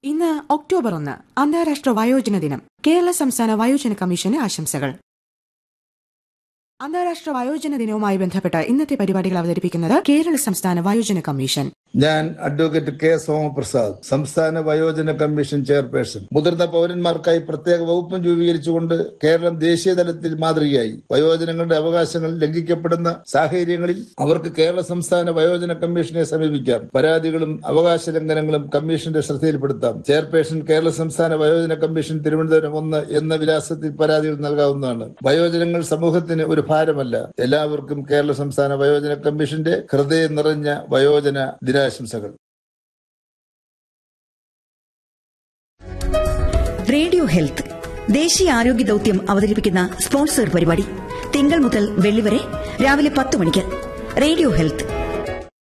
ഇന്ന് ഒക്ടോബർ ഒന്ന് അന്താരാഷ്ട്ര വയോജന ദിനം കേരള സംസ്ഥാന വയോജന കമ്മീഷന് ആശംസകൾ അന്താരാഷ്ട്ര വയോജന ദിനവുമായി ബന്ധപ്പെട്ട് ഇന്നത്തെ പരിപാടികൾ അവതരിപ്പിക്കുന്നത് കേരള സംസ്ഥാന വയോജന കമ്മീഷൻ ഞാൻ അഡ്വക്കേറ്റ് കെ സോമപ്രസാദ് സംസ്ഥാന വയോജന കമ്മീഷൻ ചെയർപേഴ്സൺ മുതിർന്ന പൗരന്മാർക്കായി പ്രത്യേക വകുപ്പും രൂപീകരിച്ചുകൊണ്ട് കേരളം ദേശീയ തലത്തിൽ മാതൃകയായി വയോജനങ്ങളുടെ അവകാശങ്ങൾ ലംഘിക്കപ്പെടുന്ന സാഹചര്യങ്ങളിൽ അവർക്ക് കേരള സംസ്ഥാന വയോജന കമ്മീഷനെ സമീപിക്കാം പരാതികളും അവകാശ ലംഘനങ്ങളും കമ്മീഷന്റെ ശ്രദ്ധയിൽപ്പെടുത്താം ചെയർപേഴ്സൺ കേരള സംസ്ഥാന വയോജന കമ്മീഷൻ തിരുവനന്തപുരം ഒന്ന് എന്ന വിലാസത്തിൽ പരാതികൾ നൽകാവുന്നതാണ് വയോജനങ്ങൾ സമൂഹത്തിന് ഒരു ഭാരമല്ല എല്ലാവർക്കും കേരള സംസ്ഥാന വയോജന കമ്മീഷന്റെ ഹൃദയം നിറഞ്ഞ വയോജന ദിനാശംസകൾ റേഡിയോ ഹെൽത്ത് ദേശീയ ആരോഗ്യ ദൌത്യം അവതരിപ്പിക്കുന്ന സ്പോൺസർ പരിപാടി തിങ്കൾ മുതൽ വെള്ളി വരെ രാവിലെ പത്ത് മണിക്ക് റേഡിയോ ഹെൽത്ത്